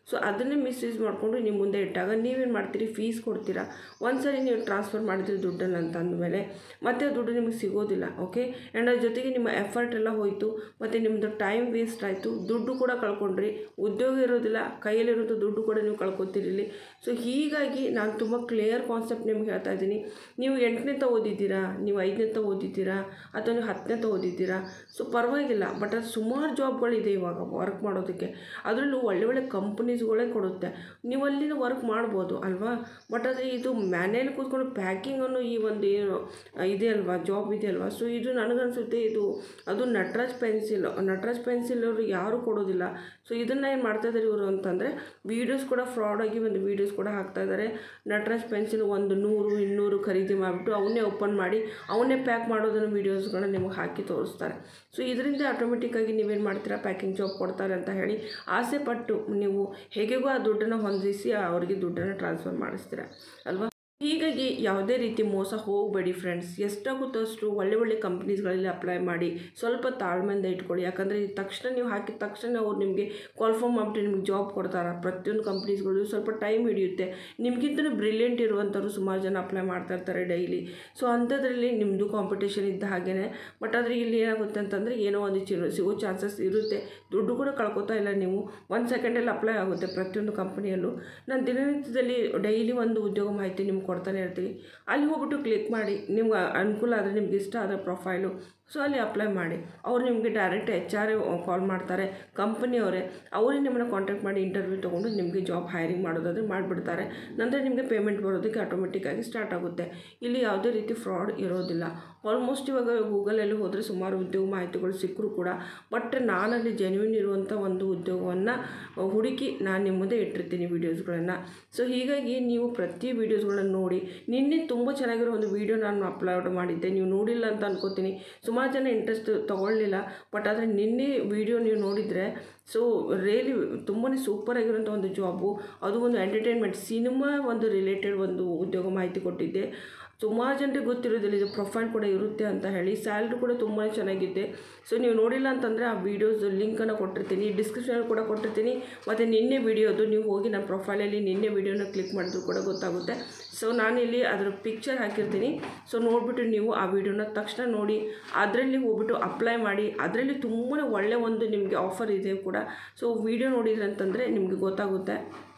ಸೊ ಅದನ್ನೇ ಮಿಸ್ಯೂಸ್ ಮಾಡಿಕೊಂಡು ನೀವು ಮುಂದೆ ಇಟ್ಟಾಗ ನೀವೇನು ಮಾಡ್ತೀರಿ ಫೀಸ್ ಕೊಡ್ತೀರಾ ಒಂದ್ಸರಿ ನೀವು ಟ್ರಾನ್ಸ್ಫರ್ ಮಾಡಿದ್ರಿ ದುಡ್ಡನ್ನು ಅಂತ ಅಂದಮೇಲೆ ಮತ್ತೆ ಆ ದುಡ್ಡು ನಿಮಗೆ ಸಿಗೋದಿಲ್ಲ ಓಕೆ ಆ್ಯಂಡ್ ಅದ್ರ ಜೊತೆಗೆ ನಿಮ್ಮ ಎಫರ್ಟ್ ಎಲ್ಲ ಹೋಯಿತು ಮತ್ತು ನಿಮ್ಮದು ಟೈಮ್ ವೇಸ್ಟ್ ಆಯಿತು ದುಡ್ಡು ಕೂಡ ಕಳ್ಕೊಂಡ್ರಿ ಉದ್ಯೋಗ ಇರೋದಿಲ್ಲ ಕೈಯಲ್ಲಿರೋದು ದುಡ್ಡು ಕೂಡ ನೀವು ಕಳ್ಕೊತೀರಿ ಸೊ ಹೀಗಾಗಿ ನಾನು ತುಂಬ ಕ್ಲಿಯರ್ ಕಾನ್ಸೆಪ್ಟ್ ನಿಮ್ಗೆ ಹೇಳ್ತಾ ಇದ್ದೀನಿ ನೀವು ಎಂಟನೇ ತ ಓದಿದ್ದೀರಾ ನೀವು ಐದನೇ ತ ಓದಿದ್ದೀರಾ ಅಥವಾ ನೀವು ಹತ್ತನೇ ತ ಓದಿದ್ದೀರಾ ಸೊ ಪರವಾಗಿಲ್ಲ ಬಟ್ ಅದು ಸುಮಾರು ಜಾಬ್ಗಳಿದೆ ಇವಾಗ ವರ್ಕ್ ಮಾಡೋದಕ್ಕೆ ಅದರಲ್ಲೂ ಒಳ್ಳೆ ಒಳ್ಳೆ ಕಂಪ್ನೀಸ್ಗಳೇ ಕೊಡುತ್ತೆ ನೀವು ಅಲ್ಲಿನ ವರ್ಕ್ ಮಾಡ್ಬೋದು ಅಲ್ವಾ ಬಟ್ ಆದರೆ ಇದು ಮನೇಲಿ ಕೂತ್ಕೊಂಡು ಪ್ಯಾಕಿಂಗ್ ಅನ್ನೋ ಈ ಒಂದು ಏನು ಇದೆ ಅಲ್ವಾ ಜಾಬ್ ಇದೆ ಅಲ್ವಾ ಸೊ ಇದು ನನಗನ್ಸುತ್ತೆ ಇದು ಅದು ನಟರಾಜ್ ಪೆನ್ಸಿಲ್ ನಟರಾಜ್ ಪೆನ್ಸಿಲ್ ಅವರು ಯಾರೂ ಕೊಡೋದಿಲ್ಲ ಸೊ ಇದನ್ನು ಏನು ಮಾಡ್ತಾ ಇದ್ದಾರೆ ಇವರು ಅಂತಂದರೆ ವೀಡಿಯೋಸ್ ಕೂಡ ಫ್ರಾಡ್ ಆಗಿ ಒಂದು ವೀಡಿಯೋಸ್ ಕೂಡ ಹಾಕ್ತಾ ಇದ್ದಾರೆ ನಟರಾಜ್ ಪೆನ್ಸಿಲ್ ಒಂದು ನೂರು ಇನ್ನೂರು ಖರೀದಿ ಮಾಡಿಬಿಟ್ಟು ಅವನ್ನೇ ಓಪನ್ ಮಾಡಿ ಅವನ್ನೇ ಪ್ಯಾಕ್ ಮಾಡೋದನ್ನು ವೀಡಿಯೋಸ್ಗಳನ್ನ ನಿಮಗೆ ಹಾಕಿ ತೋರಿಸ್ತಾರೆ ಸೊ ಇದರಿಂದ ಆಟೋಮೆಟಿಕ್ಕಾಗಿ ನೀವೇನು ಮಾಡ್ತೀರಾ ಪ್ಯಾಕಿಂಗ್ ಜಾಬ್ ಕೊಡ್ತಾರೆ ಅಂತ ಹೇಳಿ ಆಸೆ ಪಟ್ಟು ನೀವು ಹೇಗೆಗೋ ಆ ದುಡ್ಡನ್ನು ಹೊಂದಿಸಿ ಅವರಿಗೆ ದುಡ್ಡನ್ನು ಟ್ರಾನ್ಸ್ಫರ್ ಮಾಡಿಸ್ತೀರಾ ಅಲ್ವಾ ಹೀಗಾಗಿ ಯಾವುದೇ ರೀತಿ ಮೋಸ ಹೋಗಬೇಡಿ ಫ್ರೆಂಡ್ಸ್ ಎಷ್ಟಾಗುತ್ತೋ ಅಷ್ಟು ಒಳ್ಳೆ ಒಳ್ಳೆ ಕಂಪ್ನೀಸ್ಗಳಲ್ಲಿ ಅಪ್ಲೈ ಮಾಡಿ ಸ್ವಲ್ಪ ತಾಳ್ಮೆಯಿಂದ ಇಟ್ಕೊಳ್ಳಿ ಯಾಕಂದರೆ ತಕ್ಷಣ ನೀವು ಹಾಕಿದ ತಕ್ಷಣ ಅವ್ರು ನಿಮಗೆ ಕಾಲ್ಫರ್ಮ್ ಮಾಡಿಬಿಟ್ಟು ನಿಮಗೆ ಜಾಬ್ ಕೊಡ್ತಾರೆ ಪ್ರತಿಯೊಂದು ಕಂಪ್ನೀಸ್ಗಳು ಸ್ವಲ್ಪ ಟೈಮ್ ಹಿಡಿಯುತ್ತೆ ನಿಮಗಿಂತಲೂ ಬ್ರಿಲಿಯಂಟ್ ಇರುವಂಥವ್ರು ಸುಮಾರು ಜನ ಅಪ್ಲೈ ಮಾಡ್ತಾ ಇರ್ತಾರೆ ಡೈಲಿ ಸೊ ಅಂಥದ್ರಲ್ಲಿ ನಿಮ್ಮದು ಕಾಂಪಿಟೇಷನ್ ಇದ್ದ ಹಾಗೇ ಬಟ್ ಆದರೆ ಇಲ್ಲಿ ಏನಾಗುತ್ತೆ ಅಂತಂದರೆ ಏನೋ ಒಂದು ಚಿ ಸಿಗೋ ಚಾನ್ಸಸ್ ಇರುತ್ತೆ ದುಡ್ಡು ಕೂಡ ಕಳ್ಕೊತಾ ಇಲ್ಲ ನೀವು ಒಂದು ಸೆಕೆಂಡಲ್ಲಿ ಅಪ್ಲೈ ಆಗುತ್ತೆ ಪ್ರತಿಯೊಂದು ಕಂಪನಿಯಲ್ಲೂ ನಾನು ದಿನನಿತ್ಯದಲ್ಲಿ ಡೈಲಿ ಒಂದು ಉದ್ಯೋಗ ಮಾಹಿತಿ ನಿಮ್ಗೆ ಕೊಡ್ತಾನೆ ಇರ್ತೀವಿ ಅಲ್ಲಿ ಹೋಗ್ಬಿಟ್ಟು ಕ್ಲಿಕ್ ಮಾಡಿ ನಿಮ್ಗೆ ಅನುಕೂಲ ಆದರೆ ನಿಮ್ಗೆ ಇಷ್ಟ ಆದ ಪ್ರೊಫೈಲು ಸೊ ಅಲ್ಲಿ ಅಪ್ಲೈ ಮಾಡಿ ಅವ್ರು ನಿಮಗೆ ಡೈರೆಕ್ಟ್ ಎಚ್ ಆರ್ ಕಾಲ್ ಮಾಡ್ತಾರೆ ಕಂಪನಿಯವರೇ ಅವರೇ ನಿಮ್ಮನ್ನು ಕಾಂಟ್ಯಾಕ್ಟ್ ಮಾಡಿ ಇಂಟರ್ವ್ಯೂ ತೊಗೊಂಡು ನಿಮಗೆ ಜಾಬ್ ಹೈರಿಂಗ್ ಮಾಡೋದಾದರೆ ಮಾಡಿಬಿಡ್ತಾರೆ ನಂತರ ನಿಮಗೆ ಪೇಮೆಂಟ್ ಬರೋದಕ್ಕೆ ಆಟೋಮೆಟಿಕ್ಕಾಗಿ ಸ್ಟಾರ್ಟ್ ಆಗುತ್ತೆ ಇಲ್ಲಿ ಯಾವುದೇ ರೀತಿ ಫ್ರಾಡ್ ಇರೋದಿಲ್ಲ ಆಲ್ಮೋಸ್ಟ್ ಇವಾಗ ಗೂಗಲಲ್ಲಿ ಹೋದರೆ ಸುಮಾರು ಉದ್ಯೋಗ ಮಾಹಿತಿಗಳು ಸಿಕ್ಕರೂ ಕೂಡ ಬಟ್ ನಾನಲ್ಲಿ ಜೆನ್ಯೂನ್ ಇರುವಂಥ ಒಂದು ಉದ್ಯೋಗವನ್ನು ಹುಡುಕಿ ನಾನು ನಿಮ್ಮ ಮುಂದೆ ಇಟ್ಟಿರ್ತೀನಿ ವೀಡಿಯೋಸ್ಗಳನ್ನು ಸೊ ಹೀಗಾಗಿ ನೀವು ಪ್ರತಿ ವೀಡಿಯೋಸ್ಗಳನ್ನು ನೋಡಿ ನಿನ್ನೆ ತುಂಬ ಚೆನ್ನಾಗಿರೋ ಒಂದು ವೀಡಿಯೋ ನಾನು ಅಪ್ಲೋಡ್ ಮಾಡಿದ್ದೆ ನೀವು ನೋಡಿಲ್ಲ ಅಂತ ಅನ್ಕೋತೀನಿ ಸುಮಾರು ಜನ ಇಂಟ್ರೆಸ್ಟ್ ತೊಗೊಳ್ಳಿಲ್ಲ ಬಟ್ ಆದರೆ ನಿನ್ನೆ ವೀಡಿಯೋ ನೀವು ನೋಡಿದರೆ ಸೊ ರಿಯಲಿ ತುಂಬಾ ಸೂಪರ್ ಆಗಿರೋಂಥ ಒಂದು ಜಾಬು ಅದು ಒಂದು ಎಂಟರ್ಟೈನ್ಮೆಂಟ್ ಸಿನಿಮಾ ಒಂದು ರಿಲೇಟೆಡ್ ಒಂದು ಉದ್ಯೋಗ ಮಾಹಿತಿ ಕೊಟ್ಟಿದ್ದೆ ಸುಮಾರು ಜನರಿಗೆ ಗೊತ್ತಿರೋದಿಲ್ಲ ಇದು ಪ್ರೊಫೈಲ್ ಕೂಡ ಇರುತ್ತೆ ಅಂತ ಹೇಳಿ ಸ್ಯಾಲ್ರಿ ಕೂಡ ತುಂಬಾ ಚೆನ್ನಾಗಿದೆ ಸೊ ನೀವು ನೋಡಿಲ್ಲ ಅಂತಂದರೆ ಆ ವೀಡಿಯೋಸ್ ಲಿಂಕನ್ನು ಕೊಟ್ಟಿರ್ತೀನಿ ಡಿಸ್ಕ್ರಿಪ್ಷನಲ್ಲಿ ಕೂಡ ಕೊಟ್ಟಿರ್ತೀನಿ ಮತ್ತು ನಿನ್ನೆ ವೀಡಿಯೋದು ನೀವು ಹೋಗಿ ನನ್ನ ಪ್ರೊಫೈಲಲ್ಲಿ ನಿನ್ನೆ ವೀಡಿಯೋನ ಕ್ಲಿಕ್ ಮಾಡಿದ್ರು ಕೂಡ ಗೊತ್ತಾಗುತ್ತೆ ಸೊ ನಾನಿಲ್ಲಿ ಅದರ ಪಿಕ್ಚರ್ ಹಾಕಿರ್ತೀನಿ ಸೊ ನೋಡಿಬಿಟ್ಟು ನೀವು ಆ ವಿಡಿಯೋನ ತಕ್ಷಣ ನೋಡಿ ಅದರಲ್ಲಿ ಹೋಗ್ಬಿಟ್ಟು ಅಪ್ಲೈ ಮಾಡಿ ಅದರಲ್ಲಿ ತುಂಬಾ ಒಳ್ಳೆ ಒಂದು ನಿಮಗೆ ಆಫರ್ ಇದೆ ಕೂಡ ಸೊ ವಿಡಿಯೋ ನೋಡಿದ್ರೆ ಅಂತಂದರೆ ನಿಮಗೆ ಗೊತ್ತಾಗುತ್ತೆ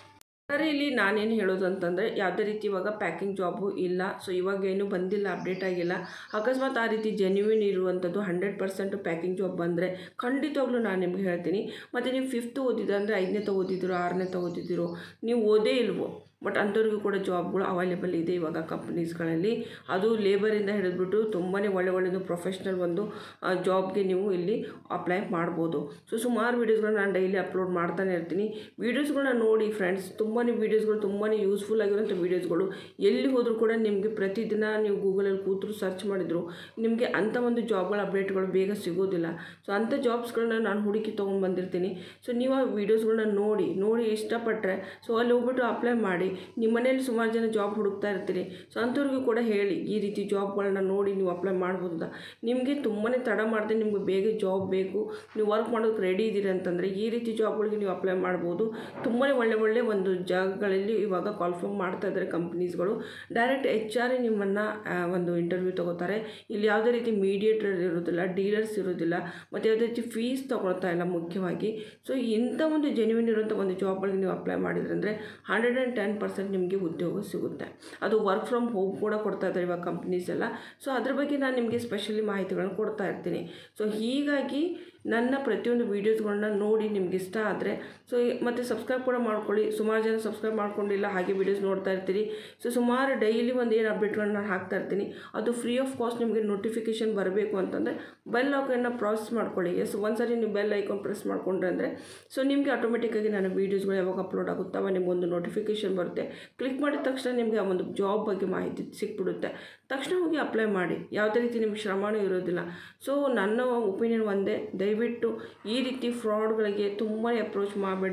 ಸರಿ ಇಲ್ಲಿ ನಾನೇನು ಹೇಳೋದು ಅಂತಂದರೆ ಯಾವುದೇ ರೀತಿ ಇವಾಗ ಪ್ಯಾಕಿಂಗ್ ಜಾಬು ಇಲ್ಲ ಸೊ ಇವಾಗ ಏನು ಬಂದಿಲ್ಲ ಅಪ್ಡೇಟ್ ಆಗಿಲ್ಲ ಅಕಸ್ಮಾತ್ ಆ ರೀತಿ ಜೆನ್ಯೂನ್ ಇರುವಂಥದ್ದು ಹಂಡ್ರೆಡ್ ಪರ್ಸೆಂಟ್ ಪ್ಯಾಕಿಂಗ್ ಜಾಬ್ ಬಂದರೆ ಖಂಡಿತವಾಗ್ಲೂ ನಾನು ನಿಮ್ಗೆ ಹೇಳ್ತೀನಿ ಮತ್ತು ನೀವು ಫಿಫ್ತ್ ಓದಿದ್ರೆ ಅಂದರೆ ಐದನೇ ತ ಓದಿದ್ದೀರೋ ಆರನೇ ತ ಓದಿದ್ದೀರೋ ನೀವು ಓದೇ ಇಲ್ವೋ ಬಟ್ ಅಂಥವ್ರಿಗೂ ಕೂಡ ಜಾಬ್ಗಳು ಅವೈಲೇಬಲ್ ಇದೆ ಇವಾಗ ಕಂಪ್ನೀಸ್ಗಳಲ್ಲಿ ಅದು ಲೇಬರಿಂದ ಹಿಡಿದ್ಬಿಟ್ಟು ತುಂಬಾ ಒಳ್ಳೆ ಒಳ್ಳೆಯದು ಪ್ರೊಫೆಷ್ನಲ್ ಒಂದು ಜಾಬ್ಗೆ ನೀವು ಇಲ್ಲಿ ಅಪ್ಲೈ ಮಾಡ್ಬೋದು ಸೊ ಸುಮಾರು ವೀಡಿಯೋಸ್ಗಳನ್ನ ನಾನು ಡೈಲಿ ಅಪ್ಲೋಡ್ ಮಾಡ್ತಾನೆ ಇರ್ತೀನಿ ವೀಡಿಯೋಸ್ಗಳನ್ನ ನೋಡಿ ಫ್ರೆಂಡ್ಸ್ ತುಂಬಾ ವೀಡಿಯೋಸ್ಗಳು ತುಂಬಾ ಯೂಸ್ಫುಲ್ ಆಗಿರೋಂಥ ವೀಡಿಯೋಸ್ಗಳು ಎಲ್ಲಿ ಹೋದರೂ ಕೂಡ ನಿಮಗೆ ಪ್ರತಿದಿನ ನೀವು ಗೂಗಲಲ್ಲಿ ಕೂತರು ಸರ್ಚ್ ಮಾಡಿದ್ರು ನಿಮಗೆ ಅಂಥ ಒಂದು ಜಾಬ್ಗಳ ಅಪ್ಡೇಟ್ಗಳು ಬೇಗ ಸಿಗೋದಿಲ್ಲ ಸೊ ಅಂಥ ಜಾಬ್ಸ್ಗಳನ್ನ ನಾನು ಹುಡುಕಿ ತೊಗೊಂಡು ಬಂದಿರ್ತೀನಿ ಸೊ ನೀವು ಆ ವೀಡಿಯೋಸ್ಗಳನ್ನ ನೋಡಿ ನೋಡಿ ಇಷ್ಟಪಟ್ಟರೆ ಸೊ ಅಲ್ಲಿ ಹೋಗ್ಬಿಟ್ಟು ಅಪ್ಲೈ ಮಾಡಿ ನಿಮ್ಮ ಮನೇಲಿ ಸುಮಾರು ಜನ ಜಾಬ್ ಹುಡುಕ್ತಾ ಇರ್ತೀರಿ ಸೊ ಅಂಥವ್ರಿಗೂ ಕೂಡ ಹೇಳಿ ಈ ರೀತಿ ಜಾಬ್ಗಳನ್ನ ನೋಡಿ ನೀವು ಅಪ್ಲೈ ಮಾಡ್ಬೋದು ಅಂತ ನಿಮಗೆ ತುಂಬಾ ತಡ ಮಾಡದೆ ನಿಮಗೆ ಬೇಗ ಜಾಬ್ ಬೇಕು ನೀವು ವರ್ಕ್ ಮಾಡೋದಕ್ಕೆ ರೆಡಿ ಇದ್ದೀರಿ ಅಂತಂದರೆ ಈ ರೀತಿ ಜಾಬ್ಗಳಿಗೆ ನೀವು ಅಪ್ಲೈ ಮಾಡ್ಬೋದು ತುಂಬಾ ಒಳ್ಳೆ ಒಳ್ಳೆ ಒಂದು ಜಾಗಗಳಲ್ಲಿ ಇವಾಗ ಕಾಲ್ಫರ್ಮ್ ಮಾಡ್ತಾ ಇದ್ದಾರೆ ಕಂಪ್ನೀಸ್ಗಳು ಡೈರೆಕ್ಟ್ ಎಚ್ ಆರ್ ನಿಮ್ಮನ್ನು ಒಂದು ಇಂಟರ್ವ್ಯೂ ತೊಗೋತಾರೆ ಇಲ್ಲಿ ಯಾವುದೇ ರೀತಿ ಮೀಡಿಯೇಟರ್ ಇರೋದಿಲ್ಲ ಡೀಲರ್ಸ್ ಇರೋದಿಲ್ಲ ಮತ್ತು ಯಾವುದೇ ರೀತಿ ಫೀಸ್ ತೊಗೊಳ್ತಾ ಇಲ್ಲ ಮುಖ್ಯವಾಗಿ ಸೊ ಇಂಥ ಒಂದು ಜೆನ್ಯೂನ್ ಇರುವಂಥ ಒಂದು ಜಾಬ್ಗಳಿಗೆ ನೀವು ಅಪ್ಲೈ ಮಾಡಿದ್ರೆ ಅಂದರೆ ಹಂಡ್ರೆಡ್ ಆ್ಯಂಡ್ ಟೆನ್ ಪರ್ಸೆಂಟ್ ನಿಮಗೆ ಉದ್ಯೋಗ ಸಿಗುತ್ತೆ ಅದು ವರ್ಕ್ ಫ್ರಮ್ ಹೋಮ್ ಕೂಡ ಕೊಡ್ತಾ ಇದ್ದಾರೆ ಇವಾಗ ಕಂಪ್ನೀಸ್ ಎಲ್ಲ ಸೊ ಅದ್ರ ಬಗ್ಗೆ ನಾನು ನಿಮಗೆ ಸ್ಪೆಷಲಿ ಮಾಹಿತಿಗಳನ್ನ ಕೊಡ್ತಾ ಇರ್ತೀನಿ ಸೊ ಹೀಗಾಗಿ ನನ್ನ ಪ್ರತಿಯೊಂದು ವೀಡಿಯೋಸ್ಗಳನ್ನ ನೋಡಿ ನಿಮ್ಗೆ ಇಷ್ಟ ಆದರೆ ಸೊ ಮತ್ತು ಸಬ್ಸ್ಕ್ರೈಬ್ ಕೂಡ ಮಾಡ್ಕೊಳ್ಳಿ ಸುಮಾರು ಜನ ಸಬ್ಸ್ಕ್ರೈಬ್ ಮಾಡ್ಕೊಂಡಿಲ್ಲ ಹಾಗೆ ವೀಡಿಯೋಸ್ ನೋಡ್ತಾ ಇರ್ತೀರಿ ಸೊ ಸುಮಾರು ಡೈಲಿ ಒಂದು ಏನು ಅಪ್ಡೇಟ್ಗಳನ್ನ ನಾನು ಹಾಕ್ತಾ ಇರ್ತೀನಿ ಅದು ಫ್ರೀ ಆಫ್ ಕಾಸ್ಟ್ ನಿಮಗೆ ನೋಟಿಫಿಕೇಷನ್ ಬರಬೇಕು ಅಂತಂದರೆ ಬೆಲ್ ಐಕನ್ನ ಪ್ರಾಸೆಸ್ ಮಾಡ್ಕೊಳ್ಳಿ ಎಸ್ ಒಂದ್ಸರಿ ನೀವು ಬೆಲ್ ಐಕಾನ್ ಪ್ರೆಸ್ ಮಾಡ್ಕೊಂಡ್ರೆ ಅಂದರೆ ಸೊ ನಿಮಗೆ ಆಟೋಮೆಟಿಕ್ಕಾಗಿ ನನ್ನ ವೀಡಿಯೋಸ್ಗಳು ಯಾವಾಗ ಅಪ್ಲೋಡ್ ಆಗುತ್ತವ ನಿಮಗೊಂದು ನೋಟಿಫಿಕೇಷನ್ ಬರುತ್ತೆ ಕ್ಲಿಕ್ ಮಾಡಿದ ತಕ್ಷಣ ನಿಮಗೆ ಆ ಒಂದು ಜಾಬ್ ಬಗ್ಗೆ ಮಾಹಿತಿ ಸಿಕ್ಬಿಡುತ್ತೆ ತಕ್ಷಣ ಹೋಗಿ ಅಪ್ಲೈ ಮಾಡಿ ಯಾವುದೇ ರೀತಿ ನಿಮಗೆ ಶ್ರಮನೂ ಇರೋದಿಲ್ಲ ಸೊ ನನ್ನ ಒಪಿನಿಯನ್ ಒಂದೇ ದಯವಿಟ್ಟು ಈ ರೀತಿ ಫ್ರಾಡ್ಗಳಿಗೆ ತುಂಬ ಅಪ್ರೋಚ್ ಮಾಡಬೇಡಿ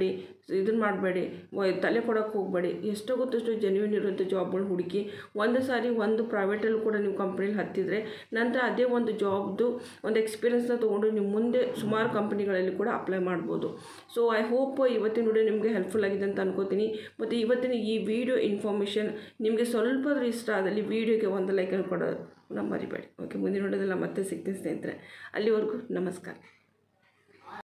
ಇದನ್ನು ಮಾಡಬೇಡಿ ತಲೆ ಕೊಡೋಕ್ಕೆ ಹೋಗಬೇಡಿ ಎಷ್ಟೋ ಗೊತ್ತಷ್ಟು ಜೆನ್ಯೂನ್ ಇರುವಂಥ ಜಾಬ್ಗಳು ಹುಡುಕಿ ಒಂದು ಸಾರಿ ಒಂದು ಪ್ರೈವೇಟಲ್ಲೂ ಕೂಡ ನೀವು ಕಂಪ್ನೀಲಿ ಹತ್ತಿದರೆ ನಂತರ ಅದೇ ಒಂದು ಜಾಬ್ದು ಒಂದು ಎಕ್ಸ್ಪೀರಿಯನ್ಸ್ನ ತೊಗೊಂಡು ನೀವು ಮುಂದೆ ಸುಮಾರು ಕಂಪ್ನಿಗಳಲ್ಲಿ ಕೂಡ ಅಪ್ಲೈ ಮಾಡ್ಬೋದು ಸೊ ಐ ಹೋಪ್ ಇವತ್ತಿನ ವಿಡಿಯೋ ನಿಮಗೆ ಹೆಲ್ಪ್ಫುಲ್ ಆಗಿದೆ ಅಂತ ಅನ್ಕೋತೀನಿ ಮತ್ತು ಇವತ್ತಿನ ಈ ವಿಡಿಯೋ ಇನ್ಫಾರ್ಮೇಷನ್ ನಿಮಗೆ ಸ್ವಲ್ಪ ಆದರೂ ಇಷ್ಟ ಆದಲ್ಲಿ ವಿಡಿಯೋಗೆ ಒಂದು ಲೈಕನ್ನು ಕೊಡೋದು ಮರಿಬೇಡಿ ಓಕೆ ಮುಂದಿನ ವಿಡಿಯೋದಲ್ಲಿ ಮತ್ತೆ ಸಿಗ್ತೀನಿ ಸ್ನೇಹಿತರೆ ಅಲ್ಲಿವರೆಗೂ ನಮಸ್ಕಾರ